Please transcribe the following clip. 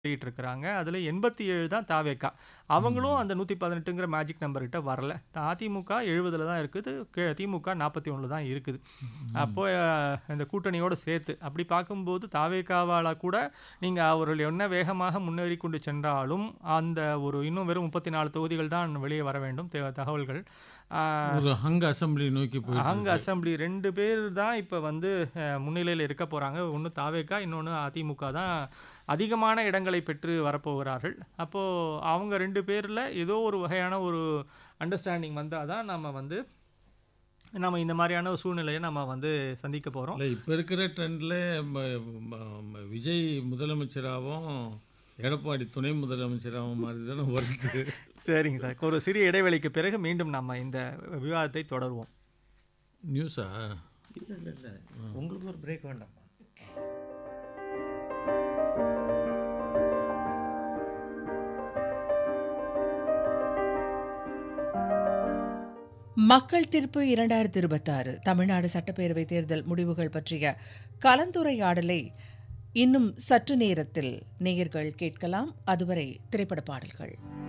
வெளியிட்டிருக்கிறாங்க. அதுல 87 தான் தாவேகா. அவங்களும் ம். அந்த 118ங்கிற மேஜிக் நம்பர் கிட்ட வரல. அதிமுக 70ல தான் இருக்குது. கே திமுக 41ல தான் இருக்குது. அப்போ ம். அ இந்த கூட்டணியோட சேர்த்து. அப்படி பார்க்கும்போது தாவேகாவால கூட நீங்க அவர்கள் என்ன வேகமாக முன்னேறிக் கொண்டு சென்றாலும், அந்த ஒரு இன்னும் வெறும் 34 தொகுதிகள் தான் வெளியே வர வேண்டும் தெ தகவல்கள். ஆ ஒரு ஹங் அசெம்பிளி நோக்கி போயிட்டு ஹங் இருக்கு. அசெம்பிளி 2 பேர் தான் இப்ப வந்து அ முன்னிலையில இருக்க போறாங்க. ஒண்ணு தாவேகா, இன்னொன்னு அதிமுக தான் அதிகமான இடங்களை பெற்று வரப்போகிறார்கள். அப்போ அவங்க 2 பேர்ல ஏதோ ஒரு வகையான ஒரு அண்டர்ஸ்டாண்டிங் வந்தா தான் நம்ம வந்து நம்ம இந்த மாரியான ஒரு சூழ்நிலைய நம்ம வந்து சந்திக்க போறோம். இல்ல இப்ப இருக்கிற ட்ரெண்ட்ல ம ம ம விஜய் முதலமைச்சராவும், எடப்பாடி துணை முதலமைச்சராவும் மாரி தானே வருது. சரிங்க சார். ஒரு சிறிய இடைவெளிக்கு பிறகு மீண்டும் நம்ம இந்த விவாதத்தை தொடருவோம். நியூஸா? இல்ல, இல்ல, இல்ல. உங்களுக்கு ஒரு பிரேக் வேண்டாமா? மக்கள் தீர்ப்பு இரண்டாயிரத்தி இருபத்தாறு தமிழ்நாடு சட்டப்பேரவை தேர்தல் முடிவுகள் பற்றிய கலந்துரையாடலை இன்னும் சற்று நேரத்தில் நேயர்கள் கேட்கலாம் அதுவரை திரைப்பட பாடல்கள்